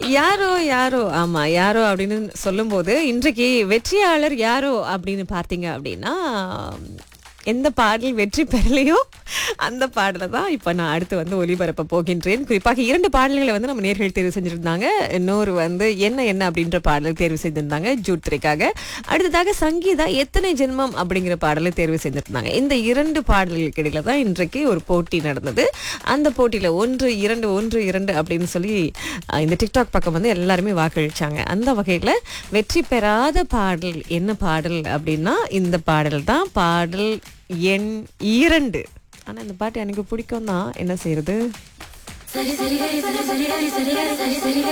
யாரோ யாரோ ஆமா யாரோ அப்படின்னு சொல்லும்போது இன்றைக்கு வெற்றியாளர் யாரோ அப்படின்னு பார்த்தீங்க அப்படின்னா எந்த பாடல் வெற்றி பெறலையோ அந்த பாடலை தான் இப்போ நான் அடுத்து வந்து ஒளிபரப்ப போகின்றேன் குறிப்பாக இரண்டு பாடல்களை வந்து நம்ம நேர்கள் தேர்வு செஞ்சிருந்தாங்க இன்னொரு வந்து என்ன என்ன அப்படின்ற பாடல் தேர்வு செய்திருந்தாங்க ஜூட் திரைக்காக அடுத்ததாக சங்கீதா எத்தனை ஜென்மம் அப்படிங்கிற பாடலை தேர்வு செஞ்சிருந்தாங்க இந்த இரண்டு பாடல்களுக்கு இடையில தான் இன்றைக்கு ஒரு போட்டி நடந்தது அந்த போட்டியில ஒன்று இரண்டு ஒன்று இரண்டு அப்படின்னு சொல்லி அஹ், இந்த டிக்டாக் பக்கம் வந்து எல்லாருமே வாக்களிச்சாங்க அந்த வகையில வெற்றி பெறாத பாடல் என்ன பாடல் அப்படின்னா இந்த பாடல் தான் பாடல் எண் இரண்டு ஆனா இந்த பாட்டு எனக்கு பிடிக்கும் தான் என்ன செய்யறது சரி சரி சரி சரி சரி சரி சரி சரி சரி